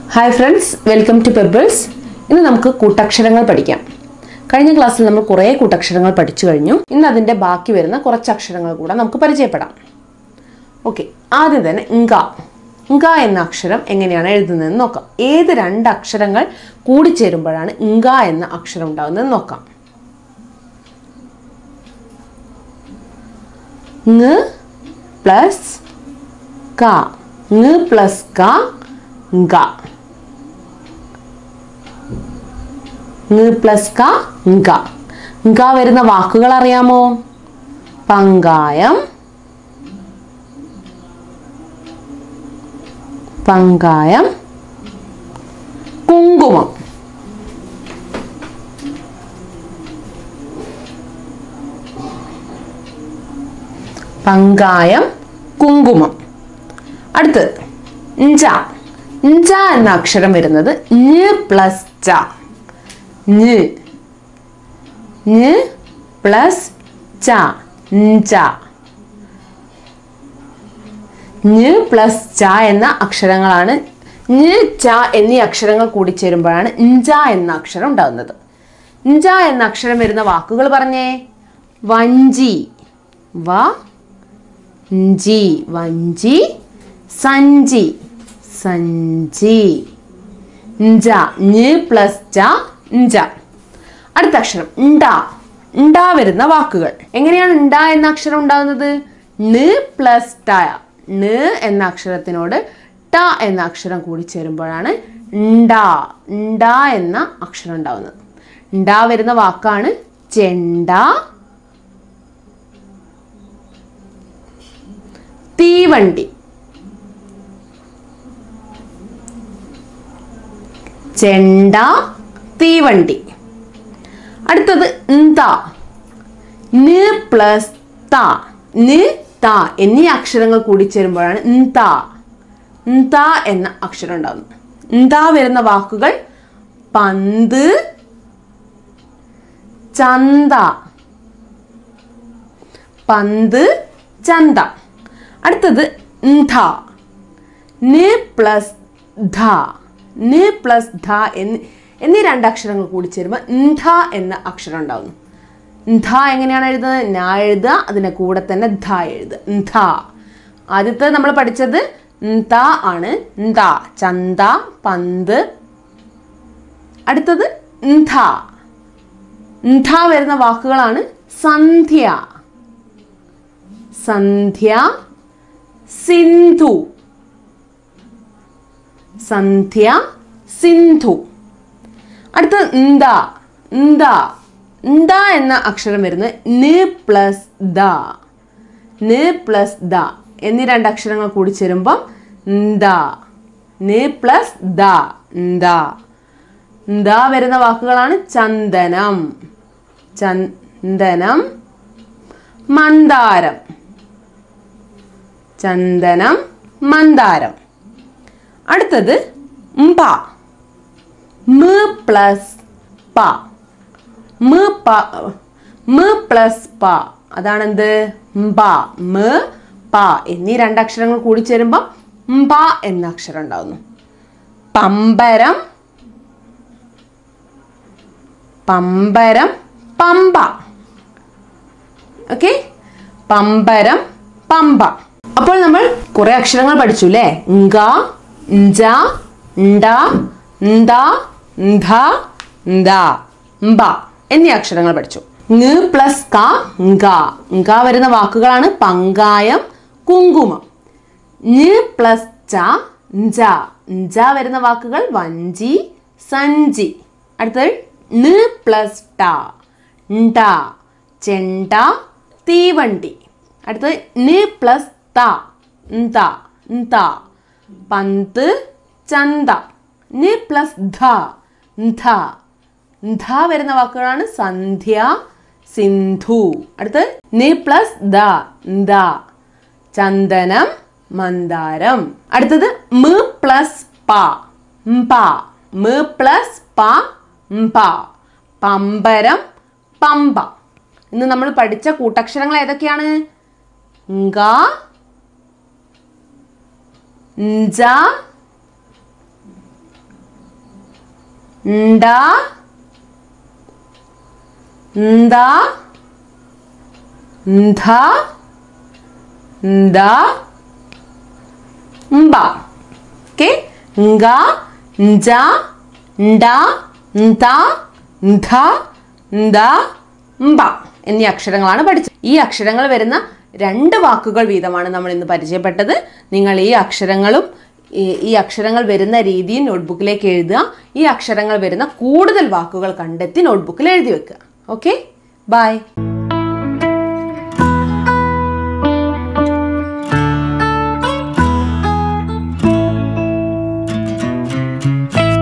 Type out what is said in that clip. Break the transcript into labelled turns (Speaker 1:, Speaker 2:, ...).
Speaker 1: hi friends welcome to pebbles ഇന്ന് നമുക്ക് കൂട്ടക്ഷരങ്ങൾ പഠിക്കാം കഴിഞ്ഞ ക്ലാസ്സിൽ നമ്മൾ കുറേ കൂട്ടക്ഷരങ്ങൾ പഠിച്ചു കഴിഞ്ഞു ഇന്ന് അതിൻ്റെ ബാക്കി വരുന്ന കുറച്ച് അക്ഷരങ്ങൾ കൂടെ നമുക്ക് പരിചയപ്പെടാം ഓക്കെ ആദ്യം തന്നെ ഇങ്ക ഇങ്ക എന്ന അക്ഷരം എങ്ങനെയാണ് എഴുതുന്നതെന്ന് നോക്കാം ഏത് രണ്ട് അക്ഷരങ്ങൾ കൂടിച്ചേരുമ്പോഴാണ് ഇങ്ക എന്ന അക്ഷരം ഉണ്ടാകുന്നത് നോക്കാം ങ് പ്ലസ് ക ങ് പ്ലസ് ക ഗ ങ് പ്ലസ് ക ഗ ഗ വരുന്ന വാക്കുകൾ അറിയാമോ പങ്കായം പങ്കായം കുങ്കുമം പങ്കായം കുങ്കുമം അടുത്ത് ഞ്ച ഞ്ച എന്ന അക്ഷരം വരുന്നത് ഞ് പ്ലസ് ച ഞ് ഞ് പ്ലസ് ച ഞ്ച ഞ് പ്ലസ് ച എന്ന അക്ഷരങ്ങളാണ് ഞ് ച എന്നീ അക്ഷരങ്ങൾ കൂടി ചേരുമ്പോഴാണ് ഞ്ച എന്ന അക്ഷരം ഉണ്ടാകുന്നത് ഞ്ച എന്ന അക്ഷരം വരുന്ന വാക്കുകൾ പറഞ്ഞേ വഞ്ചി വ ഞ്ചി വഞ്ചി സഞ്ചി സഞ്ചി ഞ്ച ഞ് പ്ലസ് ച ഞ്ച അടുത്ത അക്ഷരം ഉണ്ട ഉണ്ട വരുന്ന വാക്കുകൾ എങ്ങനെയാണ് ഉണ്ട എന്ന അക്ഷരം ഉണ്ടാകുന്നത് ന് പ്ലസ് ട ന് എന്ന അക്ഷരത്തിനോട് ട എന്ന അക്ഷരം കൂടി ചേരുമ്പോഴാണ് ഉണ്ട ഉണ്ട എന്ന അക്ഷരം ഉണ്ടാകുന്നത് ഉണ്ട വരുന്ന വാക്കാണ് ചെണ്ട തീവണ്ടി ചെണ്ട തീവണ്ടി അടുത്തത് ന്ത ന് പ്ലസ് ത ന് ത എന്നീ അക്ഷരങ്ങൾ കൂടി ചേരുമ്പോഴാണ് ന്ത ന്ത എന്ന അക്ഷരം ഉണ്ടാകുന്നത് ന്ത വരുന്ന വാക്കുകൾ പന്ത് ചന്ത പന്ത് ചന്ത അടുത്തത് ന്ധ ന് പ്ലസ് ധ ന് പ്ലസ് ധ എന്നീ എന്നീ രണ്ട് അക്ഷരങ്ങൾ കൂടി ചേരുമ്പോൾ ന്ധ എന്ന അക്ഷരം ഉണ്ടാകുന്നു ന്ധ എങ്ങനെയാണ് എഴുതുന്നത് ന എഴുതുക അതിൻ്റെ കൂടെ തന്നെ ധ എഴുതുക ന്ധ ആദ്യത്തെ നമ്മൾ പഠിച്ചത് ന്ത ആണ് ന്ത ചന്ത പന്ത് അടുത്തത് ന്ധ ന്ധ വരുന്ന വാക്കുകളാണ് സന്ധ്യ സന്ധ്യ സിന്ധു സന്ധ്യ സിന്ധു അടുത്ത ന്ത ന്ത ന്ത എന്ന അക്ഷരം വരുന്നത് ന് പ്ലസ് ദ ന് പ്ലസ് ദ എന്നീ രണ്ട് അക്ഷരങ്ങൾ കൂടി ചേരുമ്പം ന്ത ന് പ്ലസ് ദ ന്ത ന്ത വരുന്ന വാക്കുകളാണ് ചന്ദനം ചന്ദനം മന്ദാരം ചന്ദനം മന്ദാരം അടുത്തത് മ്പ മ് പ്ലസ് പ മ് പ മ് പ്ലസ് പ അതാണെന്ത് മ്പ മ് പ എന്നീ രണ്ടക്ഷരങ്ങൾ കൂടി ചേരുമ്പോൾ മ്പ എന്ന അക്ഷരം ഉണ്ടാവുന്നു പമ്പരം പമ്പരം പമ്പ ഓക്കെ പമ്പരം പമ്പ അപ്പോൾ നമ്മൾ കുറെ അക്ഷരങ്ങൾ പഠിച്ചു അല്ലേ ങ്ക ഞ്ച ണ്ട ന്ത ന്ധ ന്ത മ്പ എന്നീ അക്ഷരങ്ങൾ പഠിച്ചു ങ് പ്ലസ് ക ങ്ക ങ്ക വരുന്ന വാക്കുകളാണ് പങ്കായം കുങ്കുമം ഞ് പ്ലസ് ച ഞ്ച ഞ്ച വരുന്ന വാക്കുകൾ വഞ്ചി സഞ്ചി അടുത്തത് ന് പ്ലസ് ട ണ്ട ചെണ്ട തീവണ്ടി അടുത്തത് ന് പ്ലസ് ത ന്ത ന്ത പന്ത് ചന്ത ന് പ്ലസ് ധ ന്ധ ന്ധ വരുന്ന വാക്കുകളാണ് സന്ധ്യ സിന്ധു അടുത്ത് ന് പ്ലസ് ദ ദ ചന്ദനം മന്ദാരം അടുത്തത് മ് പ്ലസ് പ പ മ് പ്ലസ് പ പ പമ്പരം പമ്പ ഇന്ന് നമ്മൾ പഠിച്ച കൂട്ടക്ഷരങ്ങൾ ഏതൊക്കെയാണ് ങ്ക ഞ്ച ണ്ട ന്ത ന്ധ ന്ദ മ്പ ഓക്കെ ng nj ണ്ട ന്ത ന്ധ ന്ദ മ്പ എന്നീ അക്ഷരങ്ങളാണ് പഠിച്ചത് ഈ അക്ഷരങ്ങൾ വരുന്ന രണ്ട് വാക്കുകൾ വീതമാണ് നമ്മൾ ഇന്ന് പരിചയപ്പെട്ടത് നിങ്ങൾ ഈ അക്ഷരങ്ങളും ഈ- ഈ അക്ഷരങ്ങൾ വരുന്ന രീതിയും നോട്ട്ബുക്കിലേക്ക് എഴുതുക ഈ അക്ഷരങ്ങൾ വരുന്ന കൂടുതൽ വാക്കുകൾ കണ്ടെത്തി നോട്ട്ബുക്കിൽ എഴുതി വെക്കുക ഓക്കെ ബൈ